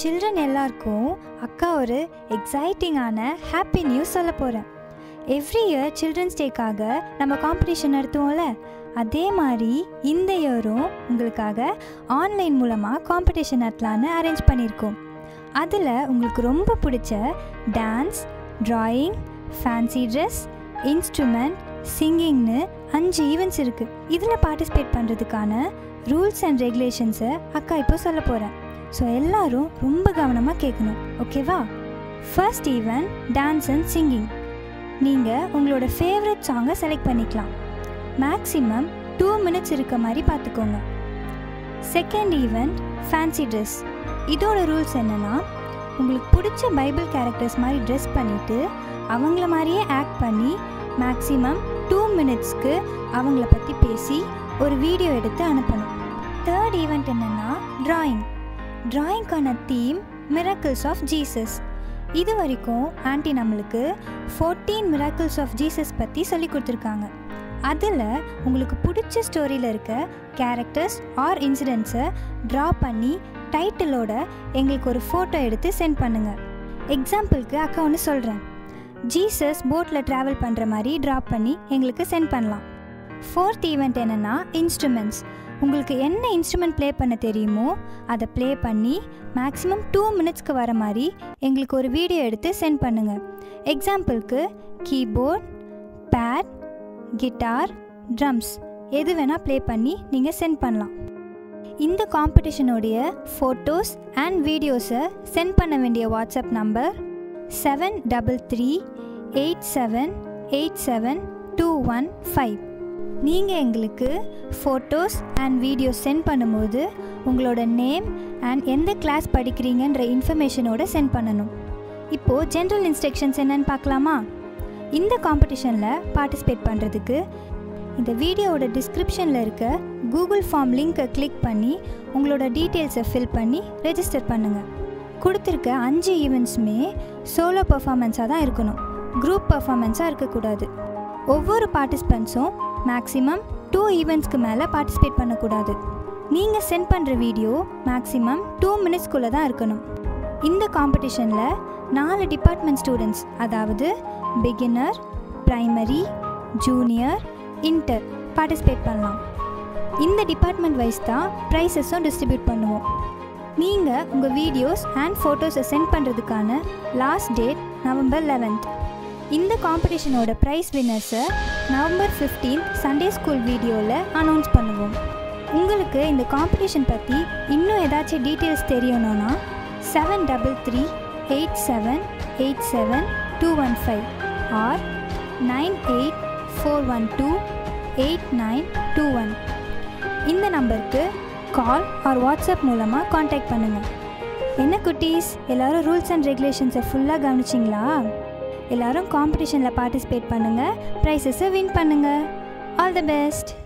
children எல்லாருக்கும் அக்கா ஒரு எக்ஸைட்டிங்கான ஹாப்பி நியூஸ் சொல்ல போகிறேன் எவ்ரி இயர் சில்ட்ரன்ஸ் டேக்காக நம்ம காம்படிஷன் நடத்துவோம்ல அதே மாதிரி இந்த இயரும் உங்களுக்காக ஆன்லைன் மூலமாக காம்படிஷன் நடத்தலான்னு அரேஞ்ச் பண்ணியிருக்கோம் அதில் உங்களுக்கு ரொம்ப பிடிச்ச dance drawing fancy dress instrument சிங்கிங்னு அஞ்சு ஈவெண்ட்ஸ் இருக்குது இதில் பார்ட்டிசிபேட் பண்ணுறதுக்கான ரூல்ஸ் அண்ட் ரெகுலேஷன்ஸை அக்கா இப்போ சொல்ல போகிறேன் ஸோ எல்லாரும் ரொம்ப கவனமாக கேட்கணும் ஓகேவா first event dance and singing நீங்கள் உங்களோட ஃபேவரட் சாங்கை செலக்ட் பண்ணிக்கலாம் மேக்ஸிமம் டூ மினிட்ஸ் இருக்க மாதிரி பார்த்துக்கோங்க செகண்ட் ஈவெண்ட் ஃபேன்சி ட்ரெஸ் இதோட ரூல்ஸ் என்னென்னா உங்களுக்கு பிடிச்ச பைபிள் கேரக்டர்ஸ் மாதிரி ட்ரெஸ் பண்ணிவிட்டு அவங்கள மாதிரியே ஆக்ட் பண்ணி மேக்ஸிமம் டூ மினிட்ஸ்க்கு அவங்கள பற்றி பேசி ஒரு வீடியோ எடுத்து அனுப்பணும் தேர்ட் ஈவெண்ட் என்னென்னா ட்ராயிங் ட்ராயிங்க்கான தீம் மிராக்கிள்ஸ் ஆஃப் ஜீசஸ் இது வரைக்கும் ஆன்ட்டி நம்மளுக்கு ஃபோர்டீன் மிராக்கிள்ஸ் ஆஃப் ஜீசஸ் பற்றி சொல்லி கொடுத்துருக்காங்க அதில் உங்களுக்கு பிடிச்ச ஸ்டோரியில் இருக்க கேரக்டர்ஸ் ஆர் இன்சிடென்ட்ஸை ட்ரா பண்ணி டைட்டிலோட எங்களுக்கு ஒரு ஃபோட்டோ எடுத்து சென்ட் பண்ணுங்கள் எக்ஸாம்பிளுக்கு அக்கா ஒன்று சொல்கிறேன் ஜீசஸ் போட்டில் ட்ராவல் பண்ணுற மாதிரி ட்ரா பண்ணி எங்களுக்கு சென்ட் பண்ணலாம் ஃபோர்த் ஈவெண்ட் என்னென்னா இன்ஸ்ட்ருமெண்ட்ஸ் உங்களுக்கு என்ன இன்ஸ்ட்ருமெண்ட் ப்ளே பண்ண தெரியுமோ அதை ப்ளே பண்ணி மேக்ஸிமம் டூ மினிட்ஸ்க்கு வர மாதிரி எங்களுக்கு ஒரு வீடியோ எடுத்து சென்ட் பண்ணுங்கள் எக்ஸாம்பிளுக்கு கீபோர்ட் பேட் கிட்டார் ட்ரம்ஸ் எது வேணால் ப்ளே பண்ணி நீங்கள் சென்ட் பண்ணலாம் இந்த காம்படிஷனுடைய ஃபோட்டோஸ் அண்ட் வீடியோஸை சென்ட் பண்ண வேண்டிய WhatsApp number seven double three eight seven eight seven two one five நீங்கள் எங்களுக்கு ஃபோட்டோஸ் அண்ட் வீடியோஸ் சென்ட் பண்ணும்போது உங்களோட நேம் அண்ட் எந்த கிளாஸ் படிக்கிறீங்கன்ற இன்ஃபர்மேஷனோட சென்ட் பண்ணணும் இப்போது ஜென்ரல் இன்ஸ்ட்ரக்ஷன்ஸ் என்னன்னு பார்க்கலாமா இந்த காம்படிஷனில் பார்ட்டிசிபேட் பண்ணுறதுக்கு இந்த வீடியோவோட டிஸ்கிரிப்ஷனில் இருக்க கூகுள் ஃபார்ம் லிங்க்கை கிளிக் பண்ணி உங்களோட டீட்டெயில்ஸை ஃபில் பண்ணி ரெஜிஸ்டர் பண்ணுங்கள் கொடுத்துருக்க அஞ்சு ஈவெண்ட்ஸுமே சோலோ பர்ஃபார்மன்ஸாக தான் இருக்கணும் குரூப் பர்ஃபார்மன்ஸாக இருக்கக்கூடாது ஒவ்வொரு பார்ட்டிசிபெண்ட்ஸும் மேக்ஸிமம் டூ ஈவெண்ட்ஸ்க்கு மேலே பார்ட்டிசிபேட் பண்ணக்கூடாது நீங்கள் சென்ட் பண்ணுற வீடியோ மேக்ஸிமம் டூ மினிட்ஸ்க்குள்ளே தான் இருக்கணும் இந்த காம்படிஷனில் நாலு டிபார்ட்மெண்ட் ஸ்டூடெண்ட்ஸ் அதாவது beginner primary junior inter participate பண்ணலாம் இந்த டிபார்ட்மெண்ட் வைஸ் தான் ப்ரைஸஸும் டிஸ்ட்ரிபியூட் பண்ணுவோம் நீங்கள் உங்கள் வீடியோஸ் அண்ட் ஃபோட்டோஸை சென்ட் பண்ணுறதுக்கான லாஸ்ட் டேட் நவம்பர் லெவன்த் இந்த காம்படிஷனோட ப்ரைஸ் வின்னர்ஸை நவம்பர் ஃபிஃப்டீன் சண்டே ஸ்கூல் வீடியோவில் அனௌன்ஸ் பண்ணுவோம் உங்களுக்கு இந்த காம்படிஷன் பற்றி இன்னும் ஏதாச்சும் டீட்டெயில்ஸ் தெரியணும்னா seven double three eight seven eight seven two one five or nine eight four one two eight nine two one இந்த நம்பருக்கு கால் ஆர் வாட்ஸ்அப் மூலமாக காண்டாக்ட் பண்ணுங்கள் என்ன குட்டீஸ் எல்லாரும் ரூல்ஸ் அண்ட் ரெகுலேஷன்ஸை ஃபுல்லாக கவனிச்சிங்களா எல்லாரும் காம்படிஷனில் பார்ட்டிசிபேட் பண்ணுங்கள் ப்ரைஸஸை வின் பண்ணுங்கள் ஆல் தி பெஸ்ட்